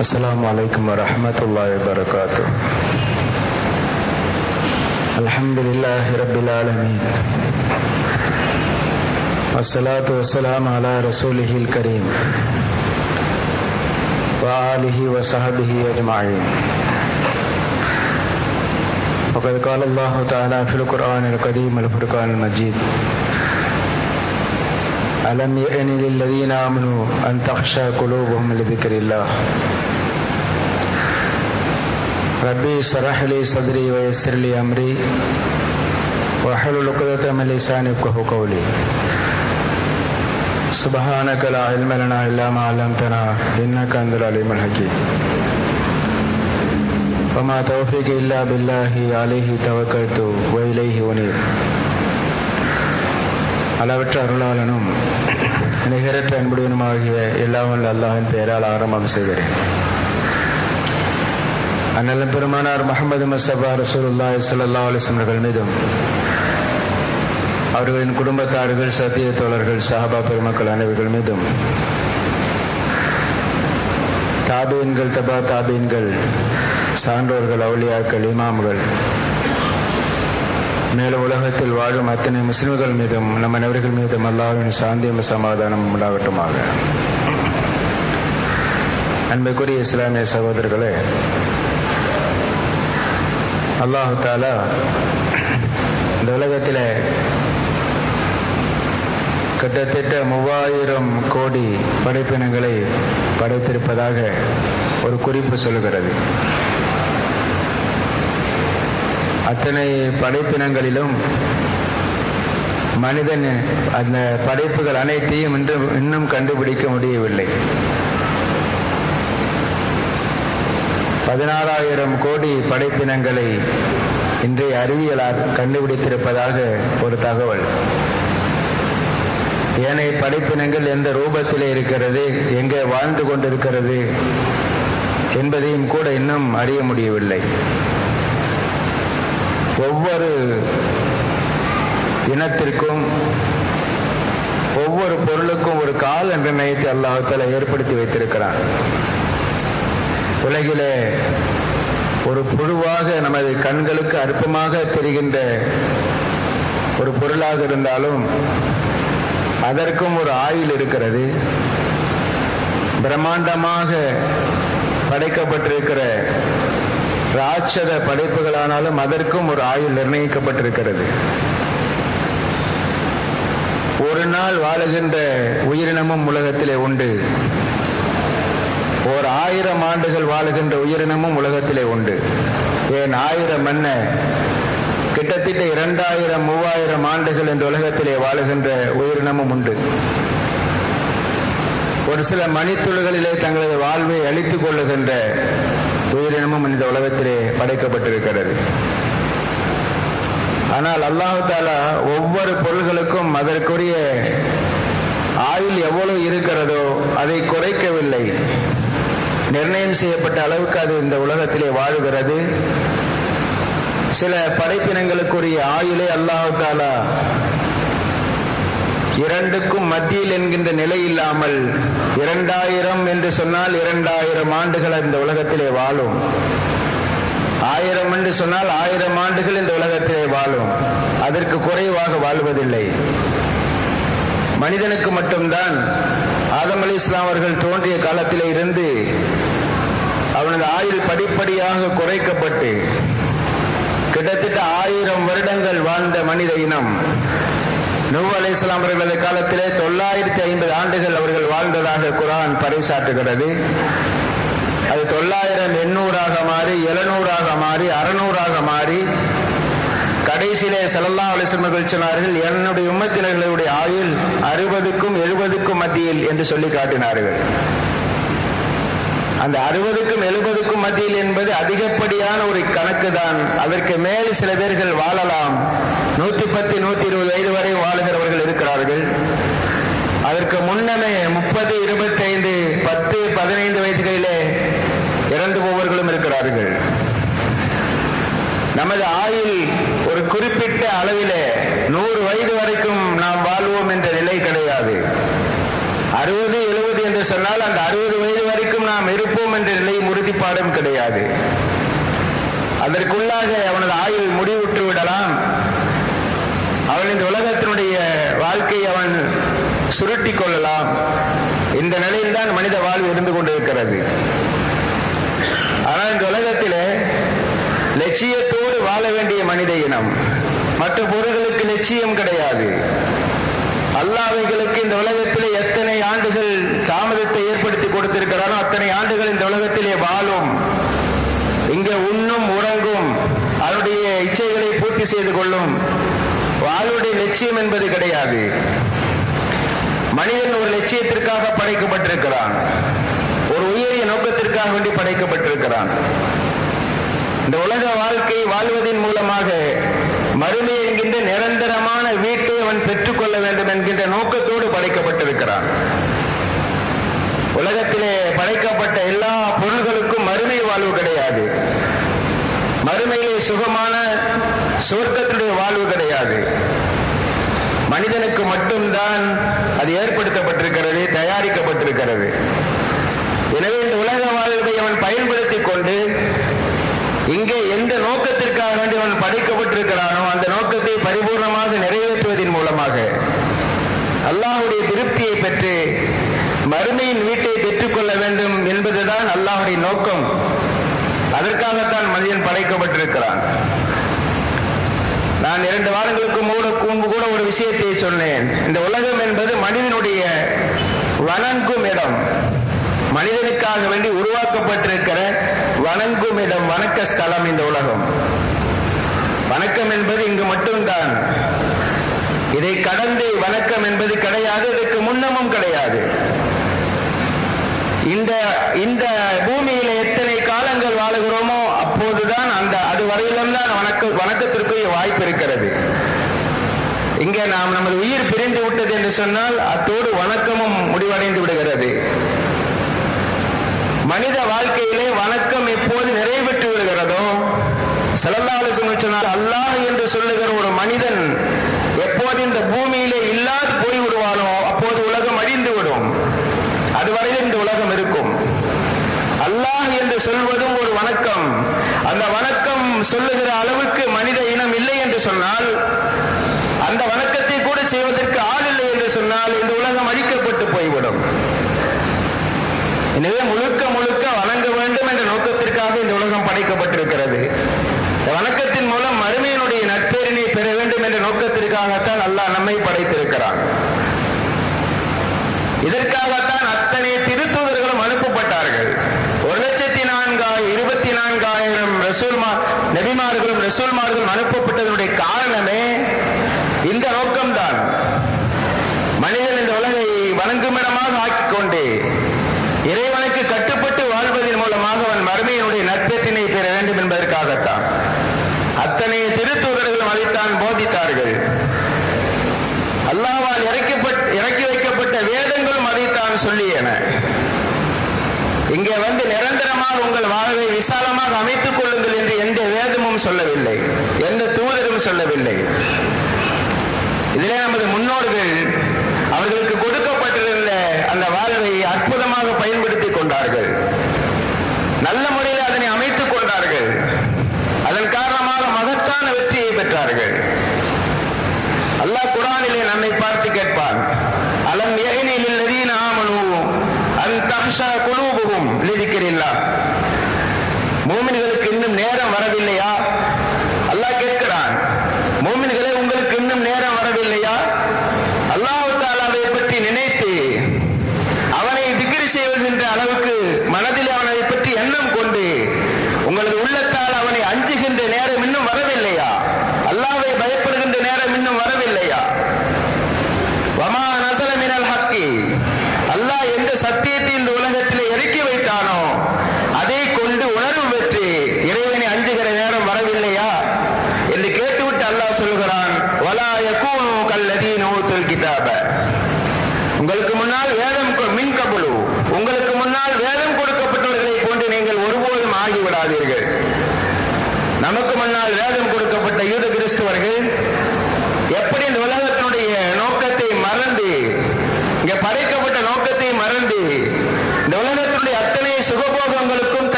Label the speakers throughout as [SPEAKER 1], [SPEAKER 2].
[SPEAKER 1] السلام عليكم ورحمة الله وبركاته الحمد لله رب العالمين والصلاة والسلام على رسوله الكريم وآله وصحبه أجمعين وقد قال الله تعالى في القرآن القديم الفرقان المجيد ألم يئن للذين آمنوا أن تخشى قلوبهم لذكر الله ربي اشرح لي صدري ويسر لي أمري واحلل عقدة من لساني يفقهوا قولي سبحانك لا علم لنا إلا ما علمتنا إنك أنت العليم الحكيم وما توفيقي إلا بالله عليه توكلت وإليه أنيب அளவற்ற அருளாளனும் நிகரற்ற அன்புடனுமாகிய எல்லாம் வல்ல அல்லாஹின் பெயரால் ஆரம்பம் செய்கிறேன் அந்நலம் பெருமானார் முகமது மசபா ரசூலுல்லாஹி ஸல்லல்லாஹு அலைஹி வஸல்லம் மீதும் அவர்களின் குடும்பத்தார்கள் சத்திய தோழர்கள் சஹாபா பெருமக்கள் அனைவர்கள் மீதும் தாபீன்கள் தபா தாபீன்கள் சான்றோர்கள் அவுளியாக்கள் இமாம்கள் மேலும் உலகத்தில் வாழும் அத்தனை முஸ்லிம்கள் மீதும் நம் அனைவர்கள் மீதும் அல்லாவின் சாந்தியும் சமாதானம் உண்டாகட்டுமாக அன்பைக்குரிய இஸ்லாமிய சகோதரர்களே அல்லாஹு தாலா இந்த உலகத்தில் கிட்டத்தட்ட மூவாயிரம் கோடி படைப்பினங்களை படைத்திருப்பதாக ஒரு குறிப்பு சொல்கிறது அத்தனை படைப்பினங்களிலும் மனிதன் அந்த படைப்புகள் அனைத்தையும் இன்றும் இன்னும் கண்டுபிடிக்க முடியவில்லை பதினாறாயிரம் கோடி படைப்பினங்களை இன்றைய அறிவியலார் கண்டுபிடித்திருப்பதாக ஒரு தகவல் ஏனைய படைப்பினங்கள் எந்த ரூபத்தில் இருக்கிறது எங்கே வாழ்ந்து கொண்டிருக்கிறது என்பதையும் கூட இன்னும் அறிய முடியவில்லை ஒவ்வொரு இனத்திற்கும் ஒவ்வொரு பொருளுக்கும் ஒரு கால நிர்ணயத்தை அல்லாஹால ஏற்படுத்தி வைத்திருக்கிறான் உலகிலே ஒரு புழுவாக நமது கண்களுக்கு அற்பமாக தெரிகின்ற ஒரு பொருளாக இருந்தாலும் அதற்கும் ஒரு ஆயுள் இருக்கிறது பிரம்மாண்டமாக படைக்கப்பட்டிருக்கிற ராட்சத படைப்புகளானாலும் அதற்கும் ஒரு ஆயுள் நிர்ணயிக்கப்பட்டிருக்கிறது ஒரு நாள் வாழுகின்ற உயிரினமும் உலகத்திலே உண்டு ஓர் ஆயிரம் ஆண்டுகள் வாழுகின்ற உயிரினமும் உலகத்திலே உண்டு ஏன் ஆயிரம் என்ன கிட்டத்தட்ட இரண்டாயிரம் மூவாயிரம் ஆண்டுகள் இந்த உலகத்திலே வாழுகின்ற உயிரினமும் உண்டு ஒரு சில மணித்துளிகளிலே தங்களது வாழ்வை அழித்துக் கொள்ளுகின்ற உயிரினமும் இந்த உலகத்திலே படைக்கப்பட்டிருக்கிறது ஆனால் அல்லாஹு தாலா ஒவ்வொரு பொருள்களுக்கும் அதற்குரிய ஆயுள் எவ்வளவு இருக்கிறதோ அதை குறைக்கவில்லை நிர்ணயம் செய்யப்பட்ட அளவுக்கு அது இந்த உலகத்திலே வாழுகிறது சில படைப்பினங்களுக்குரிய ஆயுளை அல்லாஹு தாலா இரண்டுக்கும் மத்தியில் என்கின்ற நிலை இல்லாமல் இரண்டாயிரம் என்று சொன்னால் இரண்டாயிரம் ஆண்டுகள் இந்த உலகத்திலே வாழும் ஆயிரம் என்று சொன்னால் ஆயிரம் ஆண்டுகள் இந்த உலகத்திலே வாழும் அதற்கு குறைவாக வாழ்வதில்லை மனிதனுக்கு மட்டும்தான் ஆதம் அலி இஸ்லாம் அவர்கள் தோன்றிய காலத்திலே இருந்து அவனது ஆயுள் படிப்படியாக குறைக்கப்பட்டு கிட்டத்தட்ட ஆயிரம் வருடங்கள் வாழ்ந்த மனித இனம் நூ அலி இஸ்லாம் அவர்களது காலத்திலே தொள்ளாயிரத்தி ஐம்பது ஆண்டுகள் அவர்கள் வாழ்ந்ததாக குரான் பறைசாற்றுகிறது அது தொள்ளாயிரம் எண்ணூறாக மாறி எழுநூறாக மாறி அறுநூறாக மாறி கடைசியிலே செல்லல்லா அலிசமர்கள் சொன்னார்கள் என்னுடைய உம்மத்தினர்களுடைய ஆயுள் அறுபதுக்கும் எழுபதுக்கும் மத்தியில் என்று சொல்லி காட்டினார்கள் அந்த அறுபதுக்கும் எழுபதுக்கும் மத்தியில் என்பது அதிகப்படியான ஒரு கணக்கு தான் அதற்கு மேல் சில பேர்கள் வாழலாம் நூத்தி பத்து நூத்தி இருபது வயது வரை வாழுகிறவர்கள் இருக்கிறார்கள் அதற்கு முன்னமே முப்பது இருபத்தி ஐந்து பத்து பதினைந்து வயதுகளிலே இறந்து போவர்களும் இருக்கிறார்கள் நமது ஆயுள் ஒரு குறிப்பிட்ட அளவிலே நூறு வயது வரைக்கும் நாம் வாழ்வோம் என்ற நிலை கிடையாது அறுபது எழுபது என்று சொன்னால் அந்த அறுபது வயது வரைக்கும் நாம் இருப்போம் இருப்போம் என்ற நிலையும் உறுதிப்பாடும் கிடையாது அதற்குள்ளாக அவனது ஆயுள் முடிவுற்று விடலாம் அவன் இந்த உலகத்தினுடைய வாழ்க்கையை அவன் சுருட்டி கொள்ளலாம் இந்த நிலையில்தான் மனித வாழ்வு இருந்து கொண்டிருக்கிறது ஆனால் இந்த உலகத்திலே லட்சியத்தோடு வாழ வேண்டிய மனித இனம் மற்ற பொருள்களுக்கு லட்சியம் கிடையாது அல்லாவைகளுக்கு இந்த உலகத்திலே எத்தனை ஆண்டுகள் தாமதத்தை ஏற்படுத்தி கொடுத்திருக்கிறாரோ அத்தனை ஆண்டுகள் இந்த உலகத்திலே வாழும் இங்கே உண்ணும் உறங்கும் அதனுடைய இச்சைகளை பூர்த்தி செய்து கொள்ளும் வாழ்வுடைய லட்சியம் என்பது கிடையாது மனிதன் ஒரு லட்சியத்திற்காக படைக்கப்பட்டிருக்கிறான் ஒரு உயரிய நோக்கத்திற்காக வேண்டி படைக்கப்பட்டிருக்கிறான் இந்த உலக வாழ்க்கை வாழ்வதன் மூலமாக மறுமை என்கின்ற நிரந்தரமான வீட்டை அவன் பெற்றுக்கொள்ள வேண்டும் என்கின்ற நோக்கத்தோடு படைக்கப்பட்டிருக்கிறான் உலகத்திலே படைக்கப்பட்ட எல்லா பொருள்களுக்கும் மறுமை வாழ்வு கிடையாது மறுமையிலே சுகமான சொர்க்கத்துடைய வாழ்வு கிடையாது மனிதனுக்கு மட்டும்தான் அது ஏற்படுத்தப்பட்டிருக்கிறது தயாரிக்கப்பட்டிருக்கிறது எனவே இந்த உலக வாழ்வை அவன் பயன்படுத்திக் கொண்டு இங்கே எந்த நோக்கத்திற்காக வேண்டி அவன் படைக்கப்பட்டிருக்கிறானோ அந்த நோக்கத்தை பரிபூர்ணமாக நிறைவேற்றுவதன் மூலமாக அல்லாஹுடைய திருப்தியை பெற்று மறுமையின் வீட்டை பெற்றுக்கொள்ள வேண்டும் என்பதுதான் அல்லாஹுடைய நோக்கம் அதற்காகத்தான் மனிதன் படைக்கப்பட்டிருக்கிறான் நான் இரண்டு வாரங்களுக்கு முன்பு கூட ஒரு விஷயத்தை சொன்னேன் இந்த உலகம் என்பது மனிதனுடைய வணங்கும் இடம் மனிதனுக்காக வேண்டி உருவாக்கப்பட்டிருக்கிற வணங்கும் இடம் வணக்க ஸ்தலம் இந்த உலகம் வணக்கம் என்பது இங்கு மட்டும்தான் இதை கடந்து வணக்கம் என்பது கிடையாது இதற்கு முன்னமும் கிடையாது இந்த இந்த பூமியில எத்தனை காலங்கள் வாழுகிறோமோ அப்போதுதான் அந்த அது வரையிலும் தான் வணக்க வணக்கத்திற்குரிய வாய்ப்பு இருக்கிறது இங்கே நாம் நமது உயிர் பிரிந்து விட்டது என்று சொன்னால் அத்தோடு வணக்கமும் முடிவடைந்து விடுகிறது மனித வாழ்க்கையிலே வணக்கம் எப்போது நிறைவேற்றி விடுகிறதோ செலல்லாலோசனை சொன்னால் அல்லாஹ் என்று சொல்லுகிற ஒரு மனிதன் எப்போது இந்த பூமியிலே இல்லாது போய் விடுவானோ அப்போது உலகம் அழிந்து விடும் அதுவரையில் இந்த உலகம் இருக்கும் அல்லாஹ் என்று சொல்வதும் ஒரு வணக்கம் அந்த வணக்கம் சொல்லுகிற அளவுக்கு மனித இனம் இல்லை என்று சொன்னால் அந்த வணக்கத்தை கூட செய்வதற்கு ஆள் இல்லை என்று சொன்னால் இந்த உலகம் அழிக்கப்பட்டு போய்விடும் எனவே முழுக்க முழுக்க வணங்க வேண்டும் என்ற நோக்கத்திற்காக இந்த உலகம் படைக்கப்பட்டிருக்கிறது இந்த வணக்கத்தின் மூலம் மறுமையினுடைய நட்பேரினை பெற வேண்டும் என்ற நோக்கத்திற்காகத்தான் அல்லாஹ் நம்மை படைத்திருக்கிறான் இதற்காகத்தான் அத்தனை திருத்தூதர்களும் அனுப்பப்பட்டார்கள் ஒரு லட்சத்தி நான்காயிரம் இருபத்தி நான்காயிரம் ரசூல்மா நபிமார்களும் ரசூல்மார்களும் அனுப்பப்பட்டதனுடைய காரணமே இந்த நோக்கம்தான் மனிதன் இந்த உலகை வணங்குமிடமாக ஆக்கிக் கொண்டு இறைவனுக்கு கட்டுப்பட்டு வாழ்வதன் மூலமாக அவன் மறுமையினுடைய நட்பத்தினை பெற வேண்டும் என்பதற்காகத்தான் அத்தனை திருத்தூதர்களும் அதைத்தான் போதித்தார்கள் அல்லாவால் இறக்கப்பட்டு இறக்கி வைக்கப்பட்ட வேதங்களும் அதைத்தான் சொல்லியன இங்கே வந்து நிரந்தரமாக உங்கள் வாழ்வை விசாலமாக அமைத்துக் கொள்ளுங்கள் என்று எந்த வேதமும் சொல்லவில்லை எந்த தூதரும் சொல்லவில்லை இதிலே நமது முன்னோர்கள் அவர்களுக்கு கொடுக்கப்பட்டிருந்த அந்த வாழ்வை அற்புதமாக பயன்படுத்திக் கொண்டார்கள் நல்ல முறையில் அதனை அமைத்துக் கொண்டார்கள் அதன் காரணமாக மகத்தான வெற்றியை பெற்றார்கள் அல்லாஹ் குரானிலே நம்மை பார்த்து கேட்பான் அலம் எகனில் லதீன ஆமனு அன் தஹ்ஷா குலூபுகும் லிதிக்கிறில்லா மூமின்களுக்கு இன்னும் நேரம் வரவில்லையா அல்லாஹ் கேட்கிறான் மூமின்களே உங்களுக்கு இன்னும் நேரம் வரவில்லையா அல்லாஹு தாலாவை பற்றி நினைத்து அவனை திகிரி செய்வதென்ற அளவுக்கு மனதில் அவனை பற்றி எண்ணம் கொண்டு உங்களது உள்ளத்தால் அவனை அஞ்சுகின்ற நேரம் இன்னும் வரவில்லையா அல்லாவை பயப்படுகின்ற நேரம் இன்னும் வரவில்லையா வமா நசல மினல் ஹக்கி அல்லாஹ் எந்த சத்தியத்தை இந்த உலகத்திலே இறக்கி வைத்தானோ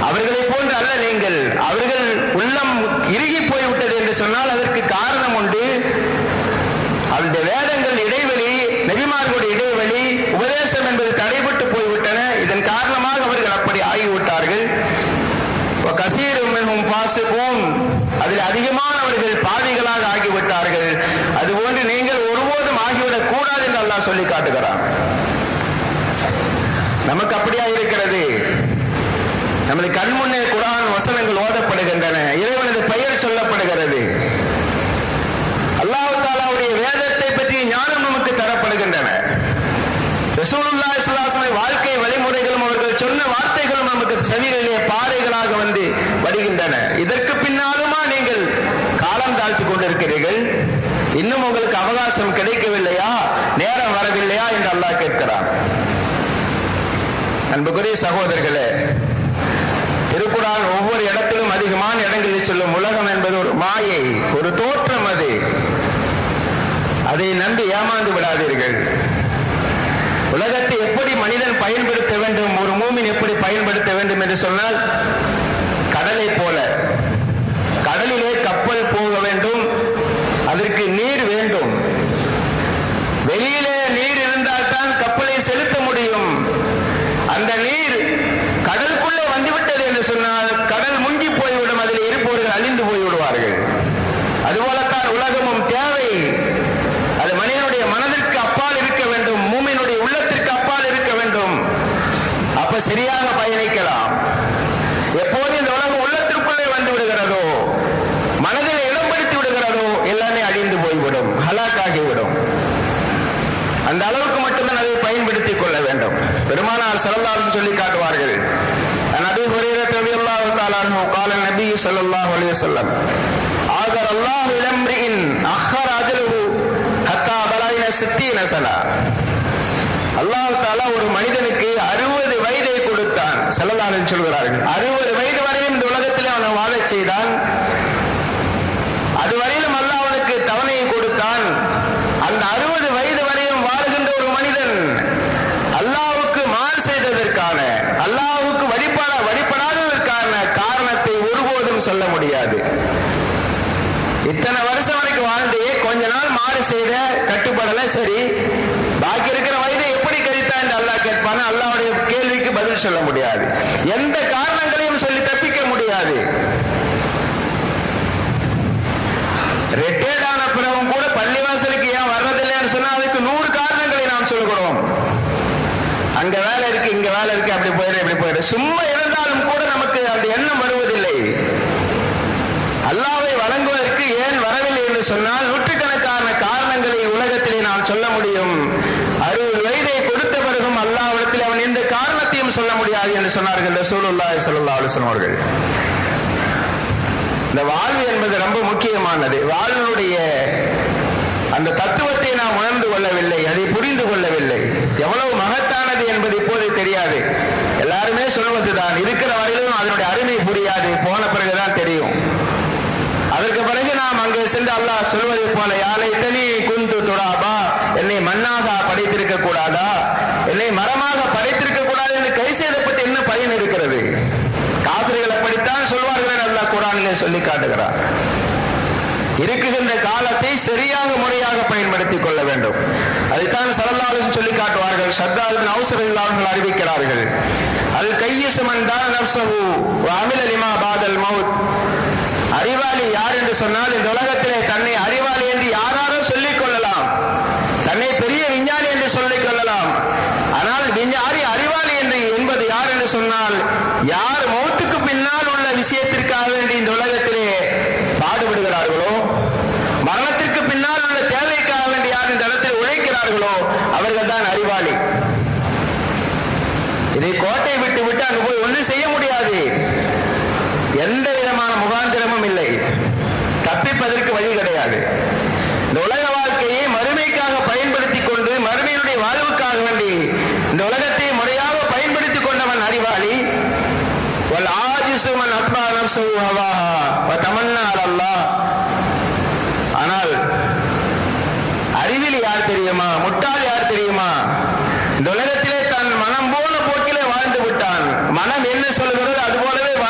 [SPEAKER 1] அவர்களை போன்று அல்ல நீங்கள் அவர்கள் உள்ளம் இறுகி போய்விட்டது என்று சொன்னால் அதற்கு காரணம் உண்டு அந்த வேதங்கள் இடைவெளி நெபிமார்களுடைய இடைவெளி உபதேசம் என்பது தடைபட்டு போய்விட்டன இதன் காரணமாக அவர்கள் அப்படி ஆகிவிட்டார்கள் கசீரும் பாசுக்கும் அதில் அதிகமானவர்கள் பாவிகளாக ஆகிவிட்டார்கள் அதுபோன்று நீங்கள் ஒருபோதும் ஆகிவிடக் கூடாது என்று அல்லாஹ் சொல்லி காட்டுகிறான் நமக்கு அப்படியா இருக்கிறது நமது கண்முன்னே குரான் வசனங்கள் ஓதப்படுகின்றன இறைவனது பெயர் சொல்லப்படுகிறது அல்லாஹு தாலாவுடைய வேதத்தை பற்றி ஞானம் நமக்கு தரப்படுகின்றன ரசூலுல்லா இஸ்லாசனை வாழ்க்கை வழிமுறைகளும் அவர்கள் சொன்ன வார்த்தைகளும் நமக்கு செவிகளிலே பாறைகளாக வந்து வருகின்றன இதற்கு பின்னாலுமா நீங்கள் காலம் தாழ்த்தி கொண்டிருக்கிறீர்கள் இன்னும் உங்களுக்கு அவகாசம் கிடைக்கவில்லையா நேரம் வரவில்லையா என்று அல்லாஹ் கேட்கிறான் அன்புக்குரிய சகோதரர்களே திருக்குறான் ஒவ்வொரு இடத்திலும் அதிகமான இடங்களில் சொல்லும் உலகம் என்பது ஒரு மாயை ஒரு தோற்றம் அது அதை நம்பி ஏமாந்து விடாதீர்கள் உலகத்தை எப்படி மனிதன் பயன்படுத்த வேண்டும் ஒரு மூமின் எப்படி பயன்படுத்த வேண்டும் என்று சொன்னால் கடலை போல கடலிலே கப்பல் போக வேண்டும் அதற்கு நீர் வேண்டும் வெளியிலே நீர் இருந்தால் தான் கப்பலை செலுத்த முடியும் அந்த நீர் கடலுக்குள்ளே வந்துவிட்டது என்று சொன்னால் கடல் முங்கி போய்விடும் அதில் இருப்பவர்கள் அழிந்து போய்விடுவார்கள் அதுபோலத்தான் உலகமும் தேவை அது மனிதனுடைய மனதிற்கு அப்பால் இருக்க வேண்டும் மூமியினுடைய உள்ளத்திற்கு அப்பால் இருக்க வேண்டும் அப்ப சரியாக பயணிக்கலாம் எப்போது இந்த உலகம் உள்ளத்திற்குள்ளே வந்து விடுகிறதோ மனதில் இடம் பிடித்து விடுகிறதோ எல்லாமே அழிந்து போய்விடும் ஹலாக்காகிவிடும் அந்த அளவுக்கு மட்டும்தான் அதை பயன்படுத்திக் கொள்ள வேண்டும் பெருமானார் செல்லல்லாலும் சொல்லி காட்டுவார்கள் நபி ஹுரேரத் ரலியல்லாஹு தஆலா அன்ஹு قال النبي صلى الله عليه وسلم آذر الله لامرئ أخر أجله حتى بلغ 60 سنة அல்லாஹ் தாலா ஒரு மனிதனுக்கு அறுபது வயதை கொடுத்தான் செல்லலாளன் சொல்கிறார்கள் அறுபது வயது வரையும் இந்த உலகத்தில் அவனை வாழச் செய்தான் அதுவரையிலும் அல்லாஹ் அவனுக்கு தவணையை கொடுத்தான் அந்த அறுபது வயது வரையும் வாழ்கின்ற ஒரு மனிதன் அல்லாஹ்வுக்கு மாறு செய்ததற்கான அல்லாஹ்வுக்கு வழிபட வழிபடாததற்கான காரணத்தை ஒருபோதும் சொல்ல முடியாது இத்தனை வருஷம் வரைக்கும் வாழ்ந்து கொஞ்ச நாள் மாறு செய்த கட்டுப்படல சரி பாக்கி இருக்கிற வயதை எப்படி கழித்தான் என்று அல்லாஹ் கேட்பான அல்லாஹ்வுடைய கேள்விக்கு பதில் சொல்ல முடியாது எந்த காரணங்களையும் சொல்லி தப்பிக்க முடியாது ரிட்டையர்ட் ஆன பிறகும் கூட பள்ளிவாசலுக்கு ஏன் வர்றதில்லைன்னு சொன்னா அதுக்கு நூறு காரணங்களை நாம் சொல்கிறோம் அங்க வேலை இருக்கு இங்க வேலை இருக்கு அப்படி போயிரு இப்படி போயிரு சும்மா இருந்தாலும் கூட நமக்கு அந்த எண்ணம் வருவதில்லை அல்லாவை வழங்குவதற்கு ஏன் வரவில்லை என்று சொன்னால் நூற்றுக்கணக்கான காரணங்களை உலகத்திலே நாம் சொல்ல முடியும் அறுபது வயதை கொடுத்த பிறகும் அல்லாவிடத்தில் அவன் எந்த காரணத்தையும் சொல்ல முடியாது என்று சொன்னார்கள் ரசூலுல்லாஹி ஸல்லல்லாஹு அலைஹி வஸல்லம் அவர்கள் இந்த வாழ்வு என்பது ரொம்ப முக்கியமானது வாழ்வினுடைய அந்த தத்துவத்தை நாம் உணர்ந்து கொள்ளவில்லை அதை புரிந்து கொள்ளவில்லை எவ்வளவு மகத்தானது என்பது இப்போது தெரியாது எல்லாருமே சொல்வதுதான் இருக்கிற வரையிலும் அதனுடைய அருமை புரியாது போன பிறகுதான் தெரியும் அதற்கு பிறகு நாம் அங்கே சென்று அல்லாஹ் சொல்வதை போல யானை தனி குந்து துடாபா என்னை மண்ணாக படைத்திருக்க கூடாதா என்னை மரமாக படைத்திருக்க கூடாது என்று கை செய்தப்பட்டு என்ன பயன் இருக்கிறது காவிரிகள் அப்படித்தான் சொல்வார்கள் அல்லாஹ் குரானிலே சொல்லி காட்டுகிறார் இருக்குகின்ற காலத்தை சரியாக முறையாக பயன்படுத்திக் கொள்ள வேண்டும் அதைத்தான் சரல்லாலும் சொல்லி காட்டுவார்கள் சர்தாரின் அவசர இல்லாமல் அறிவிக்கிறார்கள் அது கைய சுமந்தான் நப்சகு அமில லிமா பாதல் மவுத் அறிவாளி யார் என்று சொன்னால் இந்த உலகத்திலே தன்னை அறிவாளி என்று யாராரும் சொல்லிக் கொள்ளலாம் தன்னை பெரிய விஞ்ஞானி என்று சொல்லிக் கொள்ளலாம் ஆனால் விஞ்ஞானி அறிவாளி என்று என்பது யார் என்று சொன்னால் யார் மௌத்துக்கு பின்னால் உள்ள விஷயத்திற்காக வேண்டி இந்த உலகத்திலே பாடுபடுகிறார்களோ மரணத்திற்கு பின்னால் உள்ள தேவைக்காக வேண்டி யார் இந்த இடத்தில் உழைக்கிறார்களோ அவர்கள் தான் அறிவாளி இதை கோட்டை விட்டு விட்டு அங்கு போய் ஒன்றும் செய்ய முடியாது எந்த விதமான முகாந்திரமும் இல்லை தப்பிப்பதற்கு வழி கிடையாது இந்த உலக வாழ்க்கையை மறுமைக்காக பயன்படுத்திக் கொண்டு மறுமையினுடைய வாழ்வுக்காக வேண்டி இந்த உலகத்தை முறையாக பயன்படுத்திக் கொண்டவன் அறிவாளி வல் ஆஜிசுமன் அத்மா நப்சுஹு ஹவாஹா வ தமன்னா அலல்லாஹ் ஆனால் அறிவில் யார் தெரியுமா முட்டாள் யார் தெரியுமா இந்த உலகத்திலே தன் மனம் போன போக்கிலே வாழ்ந்து விட்டான் மனம் என்ன சொல்கிறதோ அது போலவே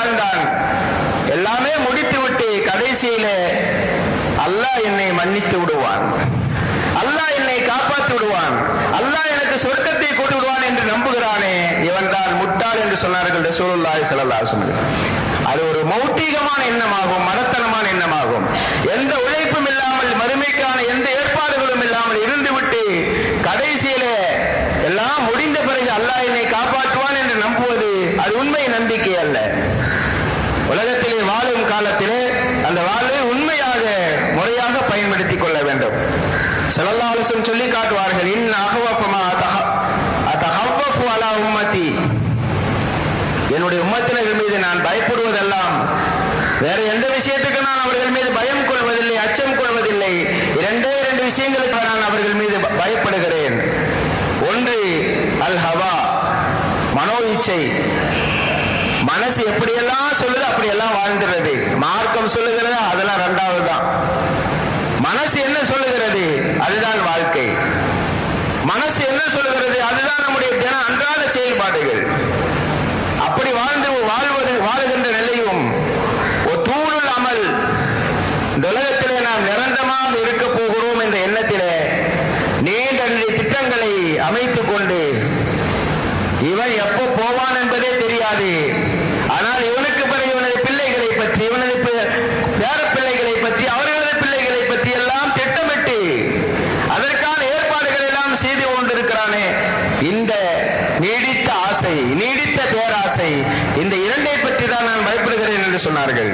[SPEAKER 1] மன்னித்து விடுவான் அல்லாஹ் என்னை காப்பாற்றி விடுவான் அல்லாஹ் எனக்கு சொர்க்கத்தை கொடுத்து விடுவான் என்று நம்புகிறானே இவன் தான் முட்டாள் என்று சொன்னார்கள் ரசூலுல்லாஹி ஸல்லல்லாஹு அலைஹி வஸல்லம் அது ஒரு மௌட்டிகமான எண்ணமாகும் மடத்தனமான எண்ணமாகும் எந்த உழைப்பும் இல்லாமல் மறுமைக்கான எந்த ஏற்பாடுகளும் இல்லாமல் இருந்துவிட்டு கடைசியிலே எல்லாம் முடிந்த பிறகு அல்லாஹ் என்னை காப்பாற்றுவான் என்று நம்புவது அது உண்மை நம்பிக்கை அல்ல உலகத்திலே வாழும் காலத்திலே அந்த வாழ்வை உண்மையாக முறையாக பயன்படுத்திக் கொள்ள வேண்டும் செலல்லாலசம் சொல்லி காட்டுவார்கள் இன் அகவப்பமா அத்தகவப்பு அலா உம்மத்தி என்னுடைய உம்மத்தினர்கள் மீது நான் பயப்படுவதெல்லாம் வேற எந்த விஷயத்துக்கு நான் அவர்கள் மீது பயம் கொள்வதில்லை அச்சம் கொள்வதில்லை இரண்டே இரண்டு விஷயங்களுக்கு நான் அவர்கள் மீது பயப்படுகிறேன் ஒன்று அல் ஹவா மனோ இச்சை மனசு எப்படியெல்லாம் சொல்லுது அப்படியெல்லாம் வாழ்ந்துறது மார்க்கம் சொல்லுகிறது அதெல்லாம் ரெண்டாவது தான் மனசு என்ன சொல்லுகிறது அதுதான் வாழ்க்கை மனசு என்ன சொல்லுகிறது அதுதான் நம்முடைய தின அன்றாட செயல்பாடுகள் அப்படி வாழ்ந்து வாழ்வது வாழுகின்ற நிலையும் தூணுள் அமல் இந்த உலகத்திலே நாம் நிரந்தரமாக இருக்க போகிறோம் என்ற எண்ணத்திலே நீண்ட திட்டங்களை அமைத்துக் கொண்டு இவன் எப்போ போவான் என்பதே தெரியாது ஆனால் இவனுக்கு பிறகு இவனது பிள்ளைகளை பற்றி இவனது பேர பிள்ளைகளை பற்றி அவர்களது பிள்ளைகளை பற்றி எல்லாம் திட்டமிட்டு அதற்கான ஏற்பாடுகள் எல்லாம் செய்து கொண்டிருக்கிறானே இந்த நீடித்த ஆசை நீடித்த பேராசை இந்த இரண்டை பற்றி தான் நான் பயப்படுகிறேன் என்று சொன்னார்கள்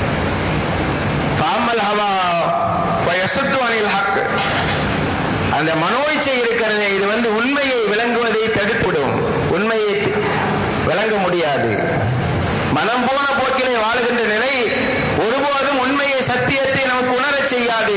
[SPEAKER 1] பாமல் ஹவா அனில் ஹக் அந்த மனோய்ச்சை இருக்கிறதே இது வந்து உண்மையை விளங்குவதை தடுத்துவிடும் உண்மையை விளங்க முடியாது மனம் போன போக்கிலே வாழுகின்ற நிலை ஒருபோதும் உண்மையை சத்தியத்தை நமக்கு உணரச் செய்யாது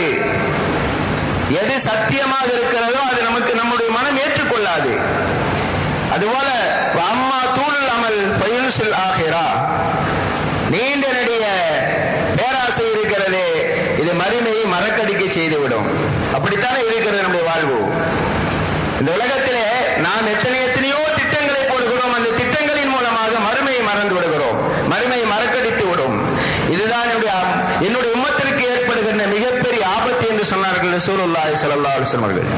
[SPEAKER 1] எது சத்தியமாக இருக்கிறதோ அது நமக்கு நம்முடைய மனம் ஏற்றுக்கொள்ளாது அதுபோல அம்மா தூள் அமல் பயில்சில் ஆகிறா நீண்ட நெடிய பேராசை இருக்கிறதே இது மறுமையை மறக்கடிக்க செய்துவிடும் அப்படித்தானே இருக்கிறது நம்முடைய வாழ்வு இந்த உலகத்திலே நாம் எத்தனை எத்தனையோ திட்டங்களை போடுகிறோம் அந்த திட்டங்களின் மூலமாக மறுமையை மறந்து விடுகிறோம் மறுமையை மறக்கடித்து விடும் இதுதான் என்னுடைய என்னுடைய உம்மத்திற்கு ஏற்படுகின்ற மிகப்பெரிய ஆபத்து என்று சொன்னார்கள் சூருல்லாய் சல்லா அலுவலம் அவர்கள்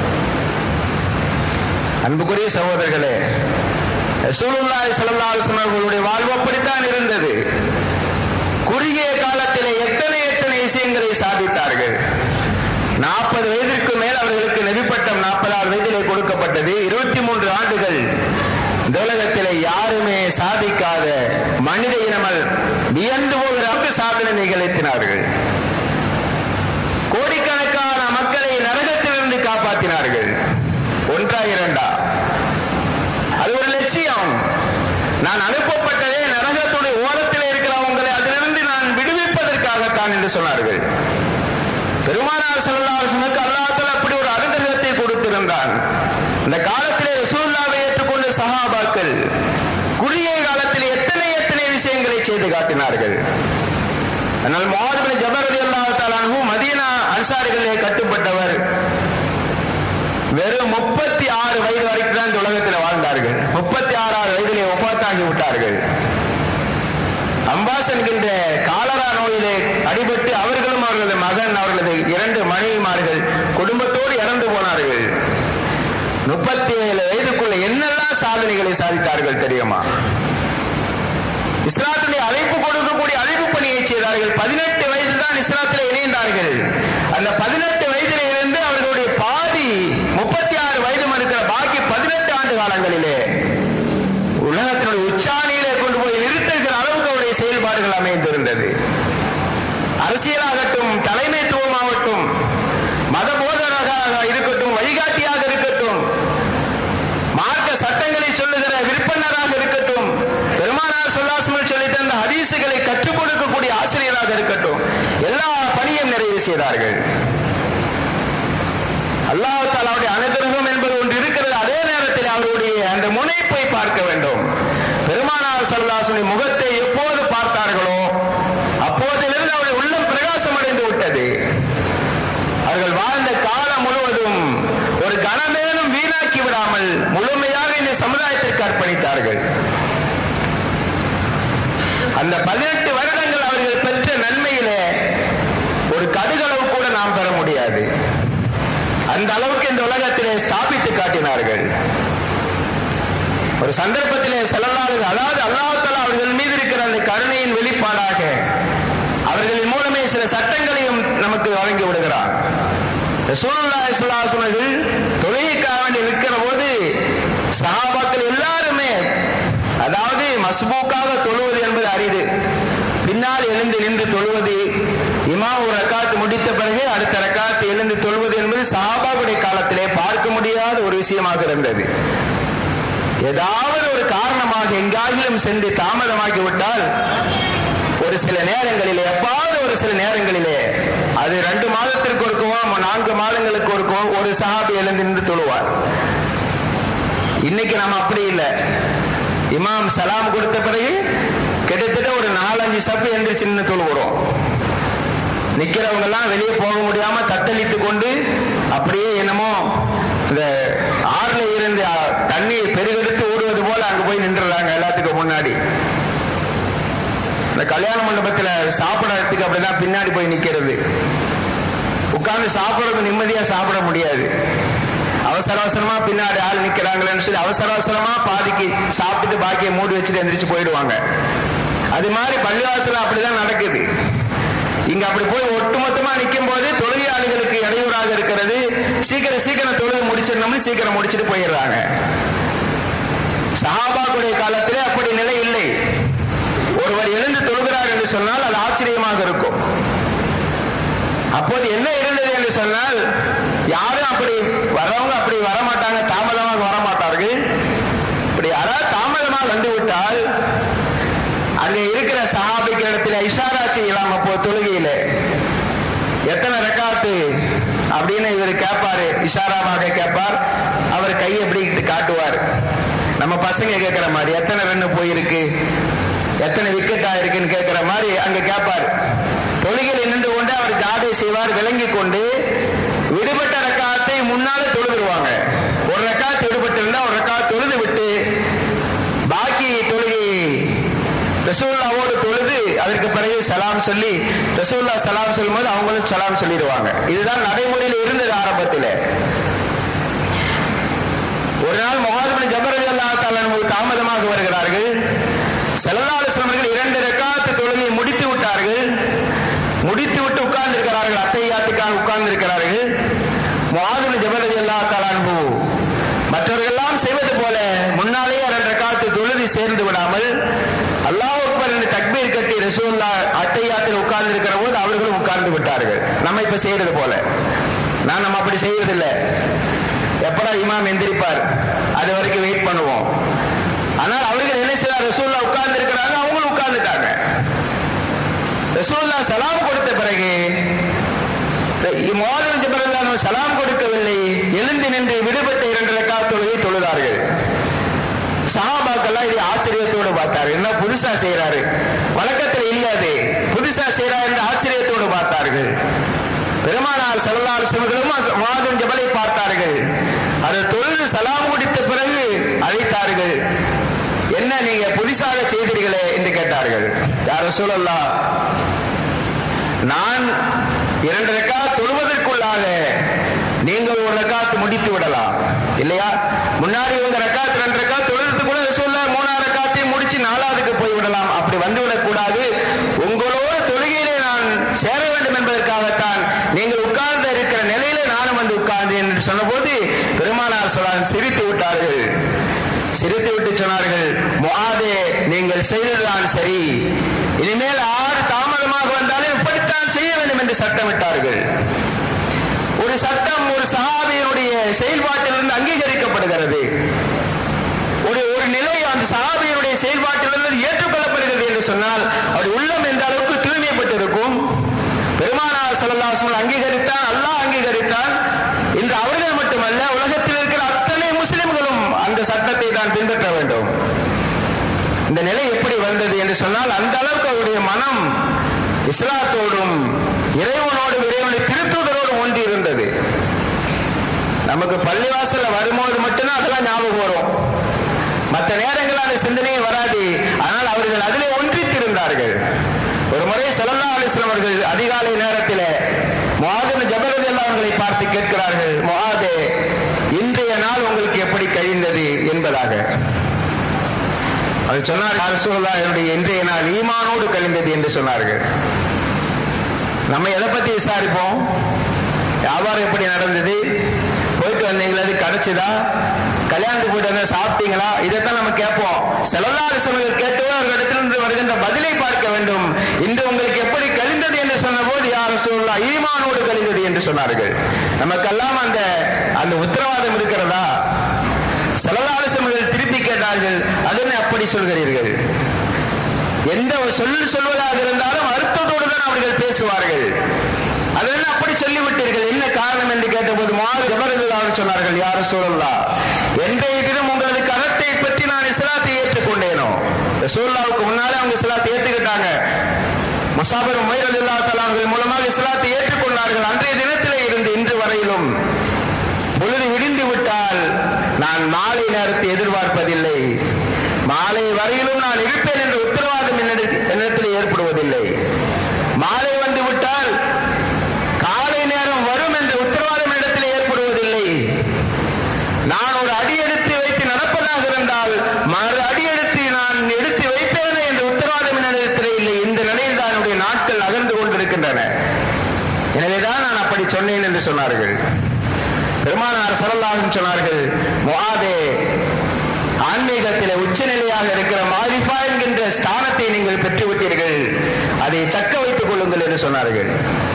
[SPEAKER 1] அன்புக்குரிய சகோதரர்களே சூருல்லாய் சல்லா அலுவலம் அவர்களுடைய வாழ்வு அப்படித்தான் இருந்தது குறுகிய காலத்திலே எத்தனை எத்தனை விஷயங்களை சாதித்தார்கள் நாற்பது வயதிற்கு மேல் அவர்களுக்கு நெறிப்பட்டம் நாற்பதாவது வயதிலே கொடுக்கப்பட்டது இருபத்தி மூன்று ஆண்டுகள் இந்த உலகத்திலே யாருமே சாதிக்காத மனித இனமல் வியந்து போகிற அளவுக்கு சாதனை நிகழ்த்தினார்கள் கோடிக்கணக்கான மக்களை நரகத்திலிருந்து காப்பாற்றினார்கள் ஒன்றா இரண்டா அது ஒரு லட்சியம் நான் அனுப்பப்பட்டதே நரகத்துடைய ஓரத்தில் இருக்கிறவங்களை அதிலிருந்து நான் விடுவிப்பதற்காகத்தான் என்று சொன்னார்கள் பெருமானார் செல்லாசனுக்கு அல்லாத்தல் அப்படி ஒரு அனுகிரகத்தை கொடுத்திருந்தான் இந்த காலத்திலே ரசூல்லாவை ஏற்றுக்கொண்ட சகாபாக்கள் குறுகிய காலத்தில் எத்தனை எத்தனை விஷயங்களை செய்து காட்டினார்கள் ஆனால் மாதவன் ஜபரதி அல்லாத்தாலும் மதீனா அன்சாரிகளே கட்டுப்பட்டவர் வெறும் முப்பத்தி ஆறு வயது வரைக்கும் தான் இந்த உலகத்தில் வாழ்ந்தார்கள் முப்பத்தி ஆறாவது வயதிலே ஒப்பாத்தாகி விட்டார்கள் அம்பாஸ் என்கின்ற காலரா நோயிலே அடிபட்டு அவர்களும் அவர்களது மகன் அவர்களது இரண்டு மனைவிமார்கள் குடும்பத்தோடு இறந்து போனார்கள் முப்பத்தி ஏழு வயதுக்குள்ள என்னெல்லாம் சாதனைகளை சாதித்தார்கள் தெரியுமா இஸ்லாத்துடைய அழைப்பு கொடுக்கக்கூடிய அழைப்பு பணியை செய்தார்கள் பதினெட்டு வயசு தான் இஸ்லாத்தில் இணைந்தார்கள் அந்த பதினெட்டு வயதிலே இருந்து அவர்களுடைய பாதி முப்பத்தி ஆறு வயது இருக்கிற பாக்கி பதினெட்டு ஆண்டு காலங்களிலே உலகத்தினுடைய உச்சாணியிலே கொண்டு போய் நிறுத்துகிற அளவுக்கு அவருடைய செயல்பாடுகள் அமைந்திருந்தது அரசியலாகட்டும் தலைமைத்துவமாகட்டும் மத போதகராக இருக்கட்டும் வழிகாட்டியாக இருக்கட்டும் மார்க்க சட்டங்களை சொல்லுகிற விற்பனராக இருக்கட்டும் பெருமானார் சொல்லாசமல் சொல்லி தந்த ஹதீசுகளை கற்றுக் கொடுக்கக்கூடிய ஆசிரியராக இருக்கட்டும் எல்லா பணியும் நிறைவு செய்தார்கள் அல்லாஹ் தாலாவுடைய அனுகிரகம் என்பது ஒன்று இருக்கிறது அதே நேரத்தில் அவருடைய அந்த முனைப்பை பார்க்க வேண்டும் பெருமானார் சல்லாசுடைய முகத்தை எப்போது பார்த்தார்களோ அப்போதிலிருந்து அவருடைய உள்ளம் பிரகாசம் அடைந்து விட்டது அவர்கள் வாழ்ந்த காலம் முழுவதும் ஒரு கணமேலும் வீணாக்கி விடாமல் முழுமையாக இந்த சமுதாயத்திற்கு அர்ப்பணித்தார்கள் அந்த பதினெட்டு வருடங்கள் அவர்கள் பெற்ற நன்மையிலே ஒரு கடுகளவு கூட நாம் பெற முடியாது அந்த அளவுக்கு இந்த உலகத்திலே ஸ்தாபித்து காட்டினார்கள் ஒரு சந்தர்ப்பத்திலே செல்லலாது அதாவது அல்லாஹால அவர்கள் மீது இருக்கிற அந்த கருணையின் வெளிப்பாடாக அவர்களின் மூலமே சில சட்டங்களையும் நமக்கு வழங்கி விடுகிறார் ரசூலுல்லாஹி ஸல்லல்லாஹு அலைஹி அவர்கள் தொழுகைக்காக வேண்டி நிற்கிற போது சஹாபாக்கள் எல்லாருமே அதாவது மஸ்பூக்காக தொழுவது என்பது அரிது பின்னால் எழுந்து நின்று தொழுவது இமா ஒரு ரக்காத்து முடித்த பிறகு அடுத்த ரக்காத்து எழுந்து தொழுவது என்பது சஹாபாவுடைய காலத்திலே பார்க்க முடியாத ஒரு விஷயமாக இருந்தது ஏதாவது ஒரு காரணமாக எங்காகிலும் சென்று தாமதமாகி விட்டால் ஒரு சில நேரங்களிலே எப்பாவது ஒரு சில நேரங்களிலே அது ரெண்டு மாதத்திற்கு ஒருக்கவோ நான்கு மாதங்களுக்கு ஒருக்கோ ஒரு சஹாபி எழுந்து நின்று தொழுவார் இன்னைக்கு நம்ம அப்படி இல்லை இமாம் சலாம் கொடுத்த பிறகு கிட்டத்தட்ட ஒரு நாலஞ்சு சப்பு எந்திரிச்சு நின்று தொழுகிறோம் நிக்கிறவங்க எல்லாம் வெளியே போக முடியாம தத்தளித்து கொண்டு அப்படியே என்னமோ இந்த ஆறுல இருந்து தண்ணீர் பெருகெடுத்து ஓடுவது போல அங்க போய் நின்றுறாங்க எல்லாத்துக்கும் முன்னாடி இந்த கல்யாண மண்டபத்துல சாப்பிடறதுக்கு அப்படிதான் பின்னாடி போய் நிக்கிறது உட்கார்ந்து சாப்பிடுறது நிம்மதியா சாப்பிட முடியாது அவசர அவசரமா பின்னாடி ஆள் நிக்கிறாங்களேன்னு சொல்லி அவசர அவசரமா பாதிக்கு சாப்பிட்டுட்டு பாக்கியை மூடி வச்சுட்டு எந்திரிச்சு போயிடுவாங்க அது மாதிரி பள்ளிவாசல அப்படிதான் நடக்குது இங்க அப்படி போய் ஒட்டுமொத்தமா நிக்கும் போது தொழிலாளிகளுக்கு இடையூறாக இருக்கிறது சீக்கிரம் சீக்கிரம் தொழில் முடிச்சிடணும்னு சீக்கிரம் முடிச்சுட்டு போயிடுறாங்க சஹாபாக்குடைய காலத்திலே அப்படி நிலை இல்லை ஒருவர் எழுந்து தொழுகிறார் என்று சொன்னால் அது ஆச்சரியமாக இருக்கும் அப்போது என்ன இருந்தது என்று சொன்னால் யாரும் அப்படி வரவங்க அப்படி வரமாட்டாங்க தாமதமாக வரமாட்டார்கள் இப்படி யாராவது தாமதமாக வந்து விட்டால் அங்கே இருக்கிற சஹாபிக்கு இடத்துல இஷாரா செய்யலாம் அப்போ தொழுகையில எத்தனை ரெக்காத்து அப்படின்னு இவர் கேட்பாரு இஷாராவாக கேட்பார் அவர் கையை எப்படி காட்டுவார் நம்ம பசங்க கேட்கிற மாதிரி எத்தனை ரன்னு போயிருக்கு எத்தனை விக்கெட் ஆயிருக்குன்னு கேட்கிற மாதிரி அங்க கேட்பார் தொழுகையில் நின்று கொண்டு அவர் ஜாதை செய்வார் விளங்கி கொண்டு விடுபட்ட ரக்காத்தை முன்னால தொழுதுருவாங்க ஒரு ரக்காத்து விடுபட்டு இருந்தா ஒரு ரக்காத்து தொழுது விட்டு பாக்கி தொழுகை ரசூல்லாவோடு தொழுது அதற்கு பிறகு சலாம் சொல்லி ரசூல்லா சலாம் சொல்லும் போது அவங்களும் சலாம் சொல்லிடுவாங்க இதுதான் நடைமுறையில் இருந்தது ஆரம்பத்தில் ஒரு நாள் முகாதிபன் ஜபரதி அல்லா தாமதமாக வருகிறார்கள் செல்லலாலுசவர்கள் இரண்டு ரெக்காத்து தொழுகையை முடித்து விட்டார்கள் முடித்து விட்டு உட்கார்ந்து இருக்கிறார்கள் அத்தையாத்துக்காக உட்கார்ந்து இருக்கிறார்கள் முகாதிபன் ஜபரதி அல்லா தாலான்பு மற்றவர்களெல்லாம் செய்வது போல முன்னாலேயே இரண்டு காத்து தொழுதி சேர்ந்து விடாமல் அல்லாஹ் அக்பர் என்று தக்பீர் கட்டி ரசூல்லா அத்தையாத்தில் உட்கார்ந்து இருக்கிற போது அவர்களும் உட்கார்ந்து விட்டார்கள் நம்ம இப்ப செய்யறது போல நான் நம்ம அப்படி செய்வதில்லை எப்படா இமாம் எந்திரிப்பார் அது வரைக்கும் வெயிட் பண்ணுவோம் ஆனால் அவர்கள் என்ன செய்யறார் ரசூல்லா உட்கார்ந்து இருக்கிறாங்க அவங்களும் உட்கார்ந்துட்டாங்க ரசூல்லா சலாம் கொடுத்த பிறகு மோதன் ஜபரல்லான சலாம் கொடுக்கவில்லை எழுந்து நின்று விடுபட்ட இரண்டு ரக்கா தொழுகை தொழுதார்கள் சஹாபாக்கெல்லாம் இது ஆச்சரியத்தோடு பார்த்தாரு என்ன புதுசா செய்யறாரு வழக்கத்தில் இல்ல அது புதுசா செய்யறாரு என்று ஆச்சரியத்தோடு பார்த்தார்கள் பெருமானார் செல்லால் சிவர்களும் மாதன் ஜபலை பார்த்தார்கள் அது தொழுது சலாம் முடித்த பிறகு அழைத்தார்கள் என்ன நீங்க புதுசாக செய்தீர்களே என்று கேட்டார்கள் யார சூழல்லா நான் இரண்டு ரெக்கா தொழுவதற்குள்ளாக நீங்கள் ஒரு ரெக்காத்து முடித்து விடலாம் இல்லையா முன்னாடி உங்க ரெக்காத்து ரெண்டு ரெக்கா தொழுறதுக்குள்ள சொல்ல மூணாவது ரெக்காத்தையும் முடிச்சு நாலாவதுக்கு போய் விடலாம் அப்படி வந்துவிடக் கூடாது உங்களோட தொழுகையிலே நான் சேர வேண்டும் என்பதற்காகத்தான் நீங்கள் உட்கார்ந்து இருக்கிற நிலையில நானும் வந்து உட்கார்ந்தேன் என்று சொன்னபோது பெருமானார் சொல்லான் சிரித்து விட்டார்கள் சிரித்து விட்டு சொன்னார்கள் முகாதே நீங்கள் செய்ததுதான் சரி இனிமேல் ஆறு தாமதமாக வந்தாலும் இப்படித்தான் செய்ய வேண்டும் என்று சட்டமிட்டார்கள் ஒரு சட்டம் ஒரு சஹாபியினுடைய செயல்பாட்டிலிருந்து அங்கீகரிக்கப்படுகிறது ஒரு ஒரு நிலை அந்த சஹாபியினுடைய செயல்பாட்டிலிருந்து ஏற்றுக்கொள்ளப்படுகிறது என்று சொன்னால் அவருடைய உள்ளம் எந்த அளவுக்கு தூய்மைப்பட்டிருக்கும் பெருமானார் சொல்லலாம் அங்கீகரித்தான் அல்லாஹ் அங்கீகரித்தான் இன்று அவர்கள் மட்டுமல்ல உலகத்தில் இருக்கிற அத்தனை முஸ்லிம்களும் அந்த சட்டத்தை தான் பின்பற்ற வேண்டும் இந்த நிலை எப்படி வந்தது என்று சொன்னால் அந்த அளவுக்கு அவருடைய மனம் இஸ்லாத்தோடும் இறைவனோடும் இறைவனை திருத்துவதோடும் ஒன்றி இருந்தது நமக்கு பள்ளிவாசல்ல வரும்போது மட்டும்தான் அதெல்லாம் ஞாபகம் வரும் மற்ற நேரங்கள் அந்த சிந்தனையே வராது ஆனால் அவர்கள் அதிலே ஒன்றித்திருந்தார்கள் ஒரு முறை சல்லா அலிஸ்லாம் அவர்கள் அதிகாலை நேரத்தில் முகாதின் ஜபரதி அவர்களை பார்த்து கேட்கிறார்கள் முகாத் அவர் சொன்னார் அரசுல்லா என்னுடைய இன்றைய நாள் ஈமானோடு கழிந்தது என்று சொன்னார்கள் நம்ம எதை பத்தி விசாரிப்போம் வியாபாரம் எப்படி நடந்தது போயிட்டு வந்தீங்களா அது கிடைச்சதா கல்யாணத்துக்கு போயிட்டு வந்தா சாப்பிட்டீங்களா இதைத்தான் நம்ம கேட்போம் செலவாறு சமயங்கள் கேட்டவோ அவர்களிடத்திலிருந்து வருகின்ற பதிலை பார்க்க வேண்டும் இன்று உங்களுக்கு எப்படி கழிந்தது என்று சொன்னபோது யார் சொல்லலாம் ஈமானோடு கழிந்தது என்று சொன்னார்கள் நமக்கெல்லாம் அந்த அந்த உத்தரவாதம் இருக்கிறதா செலவாறு சமயங்கள் திருப்பி கேட்டார்கள் அதனை அப்படி சொல்கிறீர்கள் எந்த ஒரு சொல் சொல்வதாக இருந்தாலும் அர்த்தத்தோடு தான் அவர்கள் பேசுவார்கள் அதெல்லாம் அப்படி சொல்லிவிட்டீர்கள் என்ன காரணம் என்று கேட்டபோது மாறு ஜபரதுல்லான்னு சொன்னார்கள் யாரும் சொல்லலாம் என்டைய தினம் உங்களது கரத்தை பற்றி நான் இஸ்லாத்தை ஏற்றுக்கொண்டேனோ ரசூல்லாவுக்கு முன்னாலே அவங்க இஸ்லாத்தை ஏற்றுக்கிட்டாங்க முசாபர் மயிரதுல்லா தலாங்கள் மூலமாக இஸ்லாத்தை ஏற்றுக்கொண்டார்கள் அன்றைய தினத்திலே இருந்து இன்று வரையிலும் பொழுது விடிந்து விட்டால் நான் மாலை நேரத்தை எதிர்பார்ப்பதில்லை மாலை வரையிலும் நான் இருப்பேன் என்ற உத்தரவாதம் என்னிடத்தில் ஏற்படுவதில்லை மாலை வந்து விட்டால் காலை நேரம் வரும் என்ற உத்தரவாதம் இடத்தில் ஏற்படுவதில்லை நான் ஒரு அடி எடுத்து வைத்து நடப்பதாக இருந்தால் மறு அடி எடுத்து நான் எடுத்து வைப்பேனே என்ற உத்தரவாதம் என்னிடத்தில் இல்லை இந்த நிலையில் தான் என்னுடைய நாட்கள் நகர்ந்து கொண்டிருக்கின்றன எனவேதான் நான் அப்படி சொன்னேன் என்று சொன்னார்கள் பெருமானார் சரல்லாகும் சொன்னார்கள் முகாதே ஆன்மீகத்திலே உச்சநிலையாக இருக்கிற மாரிஃபா என்கின்ற ஸ்தானத்தை நீங்கள் பெற்றுவிட்டீர்கள் அதை தக்க வைத்துக் கொள்ளுங்கள் என்று சொன்னார்கள்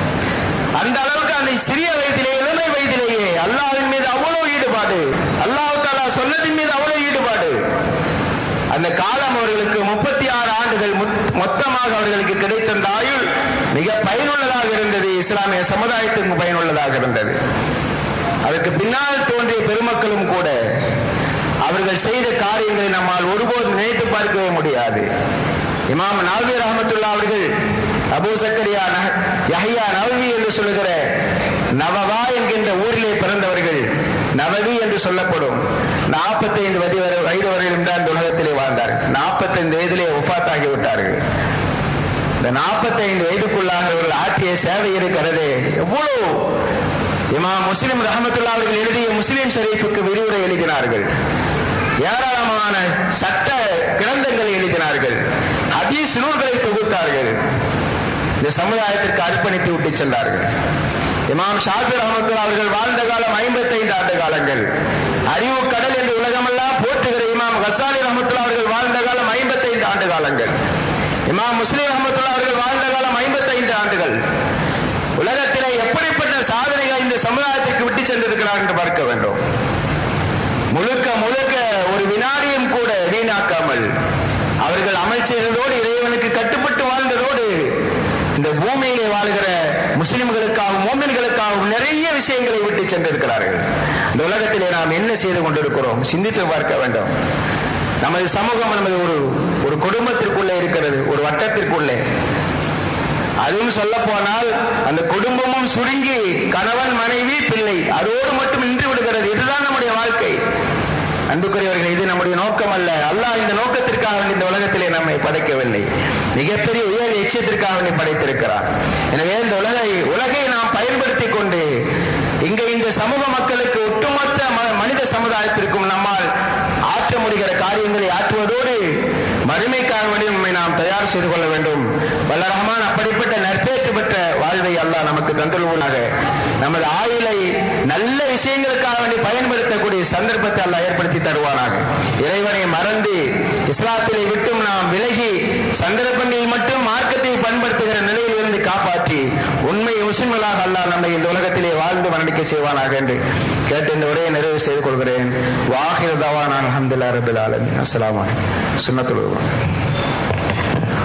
[SPEAKER 1] அந்த அளவுக்கு அந்த சிறிய வயதிலே இளமை வயதிலேயே அல்லாவின் மீது அவ்வளவு ஈடுபாடு அல்லாஹு தாலா சொன்னதின் மீது அவ்வளவு ஈடுபாடு அந்த காலம் அவர்களுக்கு முப்பத்தி ஆறு ஆண்டுகள் மொத்தமாக அவர்களுக்கு கிடைத்த அந்த ஆயுள் மிக பயனுள்ளதாக இருந்தது இஸ்லாமிய சமுதாயத்துக்கு பயனுள்ளதாக இருந்தது அதற்கு பின்னால் தோன்றிய பெருமக்களும் கூட அவர்கள் செய்த காரியங்களை நம்மால் ஒருபோதும் நினைத்து பார்க்கவே முடியாது இமாம் நவவி ரஹமத்துல்லா அவர்கள் அபூ சக்கரியா யஹ்யா நவவி என்று சொல்லுகிற நவவா என்கின்ற ஊரிலே பிறந்தவர்கள் நவவி என்று சொல்லப்படும் நாற்பத்தைந்து வயது வரை வயது வரையிலும் தான் உலகத்திலே வாழ்ந்தார்கள் நாற்பத்தைந்து வயதிலே ஒஃபாத்தாகி விட்டார்கள் இந்த நாற்பத்தைந்து வயதுக்குள்ளாக அவர்கள் ஆற்றிய சேவை இருக்கிறது எவ்வளவு இமாம் முஸ்லிம் ரஹமத்துல்லா அவர்கள் எழுதிய முஸ்லிம் ஷரீஃபுக்கு விரிவுரை எழுதினார்கள் ஏராளமான சட்ட கிரந்தங்களை எழுதினார்கள் ஹதீஸ் நூல்களை தொகுத்தார்கள் இந்த சமுதாயத்திற்கு அர்ப்பணித்து விட்டு சென்றார்கள் இமாம் ஷாஃபி ரஹமத்துல்லா அவர்கள் வாழ்ந்த காலம் ஐம்பத்தைந்து ஆண்டு காலங்கள் அறிவு கடல் என்று உலகமெல்லாம் போற்றுகிற இமாம் ஹசாலி ரஹமத்துல்லா அவர்கள் வாழ்ந்த காலம் ஐம்பத்தைந்து ஆண்டு காலங்கள் இமாம் முஸ்லிம் ரஹமத்துல்லா அவர்கள் வாழ்ந்த காலம் ஐம்பத்தைந்து ஆண்டுகள் உலகத்திலே எப்படிப்பட்ட சாதனைகள் இந்த சமுதாயத்திற்கு விட்டு சென்றிருக்கிறார் என்று பார்க்க வேண்டும் முழுக்க முழுக்க ஒரு வினாடியும் கூட வீணாக்காமல் அவர்கள் அமல் செய்ததோடு இறைவனுக்கு கட்டுப்பட்டு வாழ்ந்ததோடு இந்த பூமியிலே வாழ்கிற முஸ்லிம்களுக்காகவும் மோமின்களுக்காகவும் நிறைய விஷயங்களை விட்டு சென்றிருக்கிறார்கள் இந்த உலகத்திலே நாம் என்ன செய்து கொண்டிருக்கிறோம் சிந்தித்து பார்க்க வேண்டும் நமது சமூகம் நமது ஒரு ஒரு குடும்பத்திற்குள்ளே இருக்கிறது ஒரு வட்டத்திற்குள்ளே அதுவும் சொல்ல போனால் அந்த குடும்பமும் சுருங்கி கணவன் மனைவி பிள்ளை அதோடு மட்டும் நின்று விடுகிறது இதுதான் நம்முடைய வாழ்க்கை அன்புக்குரியவர்கள் இது நம்முடைய நோக்கம் அல்ல அல்லாஹ் இந்த நோக்கத்திற்காக இந்த உலகத்திலே நம்மை படைக்கவில்லை மிகப்பெரிய உயர் எச்சத்திற்காக வேண்டி படைத்திருக்கிறார் எனவே இந்த உலகை உலகை நாம் பயன்படுத்திக் கொண்டு இங்க இந்த சமூக மக்களுக்கு ஒட்டுமொத்த மனித சமுதாயத்திற்கும் நம்மால் ஆற்ற முடிகிற காரியங்களை ஆற்றுவதோடு மறுமைக்காக வேண்டி நம்மை நாம் தயார் செய்து கொள்ள வேண்டும் வல்ல ரஹ்மான் அப்படிப்பட்ட நற்பேற்று பெற்ற வாழ்வை அல்லாஹ் நமக்கு தந்துள்ளாக நமது ஆயுளை நல்ல விஷயங்களுக்காக வேண்டி பயன்படுத்தக்கூடிய சந்தர்ப்பத்தை அல்லாஹ் ஏற்படுத்தி தருவானாக இறைவனை மறந்து இஸ்லாத்திலே விட்டும் நாம் விலகி சந்தர்ப்பங்களில் மட்டும் மார்க்கத்தை பயன்படுத்துகிற நிலையில் இருந்து காப்பாற்றி உண்மை முஸ்லிம்களாக அல்லாஹ் நம்மை இந்த உலகத்திலே வாழ்ந்து மரணிக்க செய்வானாக என்று கேட்டு இந்த உரையை நிறைவு செய்து கொள்கிறேன் வாஹிர் தவான் அலமதுல்லா ரபில் ஆலமி அஸ்லாம் சுண்ணத்துல்